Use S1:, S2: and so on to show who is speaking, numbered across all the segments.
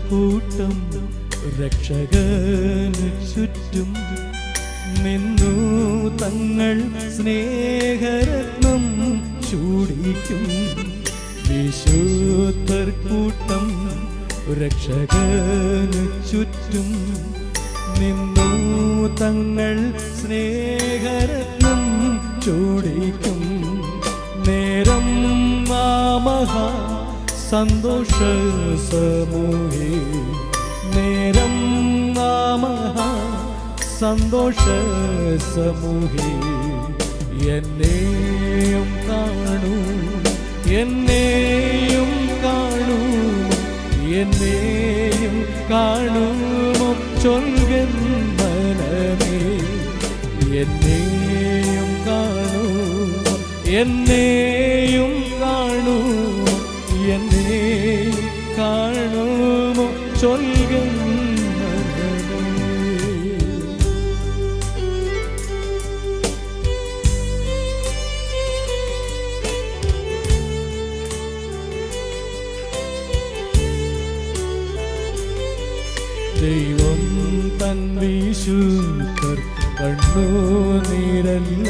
S1: കൂട്ടം രക്ഷകന് ചുറ്റും നിന്നു തങ്ങൾ സ്നേഹരത്നം ചൂടിക്കും വിശുദ്ധർ കൂട്ടം രക്ഷകന് ചുറ്റും നിന്നു തങ്ങൾ സ്നേഹരത്നം ചൂടിക്കും നേരം നാമഹ സന്തോഷ സമൂഹേ നേരം നാമഹ സന്തോഷ സമൂഹേ എന്നെയും കാണൂ എന്നെയും കാണൂ എന്നെയും കാണുമോ ചൊൽകൻ മനമേ എന്നെയും കാണൂ എന്നെയും കാണൂ എന്നെയും കാണുമോ ചൊൽകൻ മനമേ ദൈവം തൻ വിശുദ്ധർ കണ്ണു നീരല്ല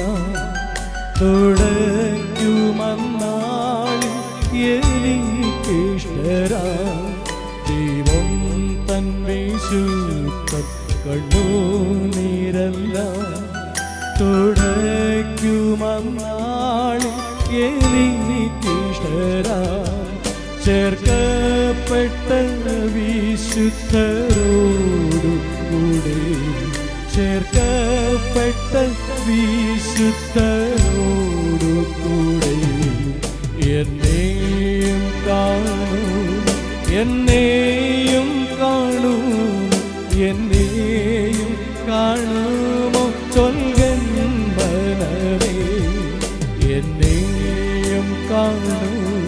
S1: തുടയ്ക്കുമന്നാളിൽ എനിക്കിഷ്ടരാ ദൈവം തൻ വിശുദ്ധർ കണ്ണു നീരല്ല തുടയ്ക്കുമന്നാളിൽ എനിക്കിഷ്ടരാ ചേർക്കപ്പെട്ട വിശുദ്ധരോടു കൂടെ ചേർക്കപ്പെട്ട വിശുദ്ധരോടു കൂടെ എന്നെയും കാണൂ എന്നെയും കാണൂ എന്നെയും കാണുമോ ചൊൽകൻ മനമേ എന്നെയും കാണൂ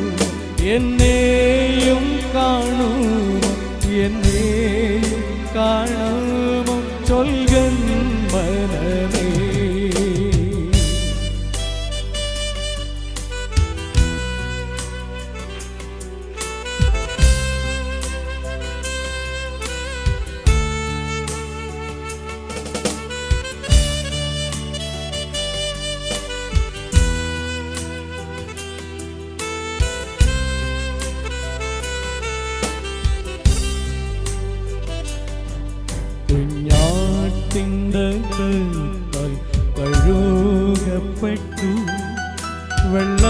S1: എന്നെയും കാണൂ എന്നെയും കാണുമോ ചൊൽകൻ മനമേ കുഞ്ഞാട്ടിൻ്റെ കൈത്താൽ കഴുകപ്പെട്ടു വെള്ള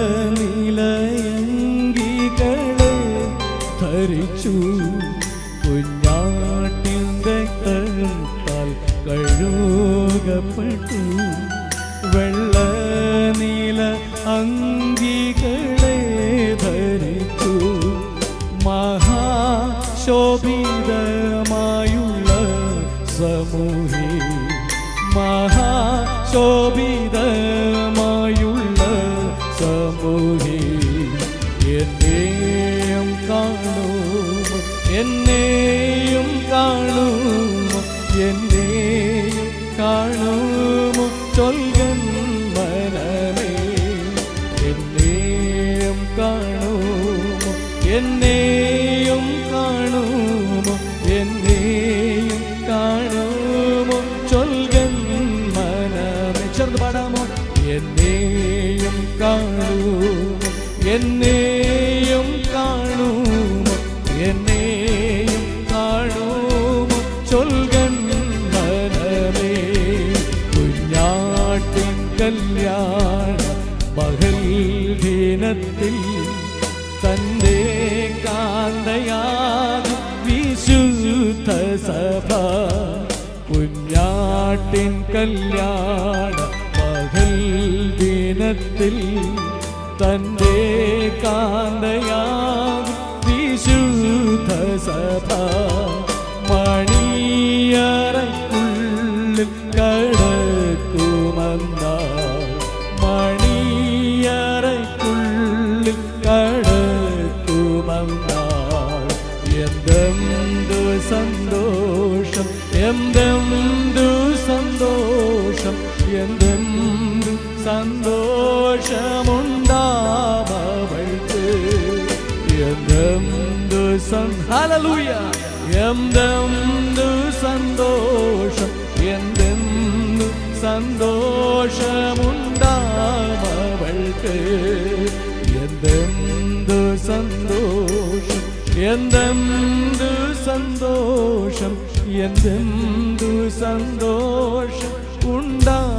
S1: നീലയങ്കികളെ ധരിച്ചു കുഞ്ഞാട്ടിൻ്റെ കൈത്താൽ കഴുകപ്പെട്ടു വെള്ള നീല അങ്കികളെ ധരിച്ചു മഹാശോഭിതമായുള്ള സമൂഹേ മഹാശോഭിതമായുള്ള സമൂഹേ എന്നെയും കാണുമോ എന്നെയും കാണുമോ എന്നെയും കാണുമോ ചൊൽകൻ മനമേ എന്നെയും കാണുമോ എന്നെയും കാണുമോ എന്നെയും കാണുമോ ചൊൽകൻ മനമേ ചേർന്ന് പാടാമോ എന്നെയും കാണുമോ എന്നെയും കാണുമോ എന്നെയും കാണുമോ ചൊൽകൻ മനമേ കുഞ്ഞാട്ടിൻ കല്യാണ മകൾ ദിനത്തിൽ തന്റെ കാന്തയാകും വിശുദ്ധ സഭ കുഞ്ഞാട്ടിൻ കല്യാണ മകൾ ദിനത്തിൽ തന്റെ കാന്തയാകും വിശുദ്ധ സഭ മണിയറക്കുള്ളിൽ കടക്കുമെന്നാൽ മണിയറക്കുള്ളിൽ കടക്കുമെന്നാൽ എന്തെന്തു സന്തോഷം എന്തെന്തു സന്തോഷം എന്തെന്തു സന്തോഷമുണ്ടാവൾക്ക് എന്തെന്തു ഹല്ലേലൂയ എന്തെന്തു സന്തോഷം എന്തെന്തു സന്തോഷമുണ്ടാമവൾക്ക് എന്തെന്തു സന്തോഷം എന്തെന്തു സന്തോഷം എന്തെന്തു സന്തോഷം ഉണ്ടാ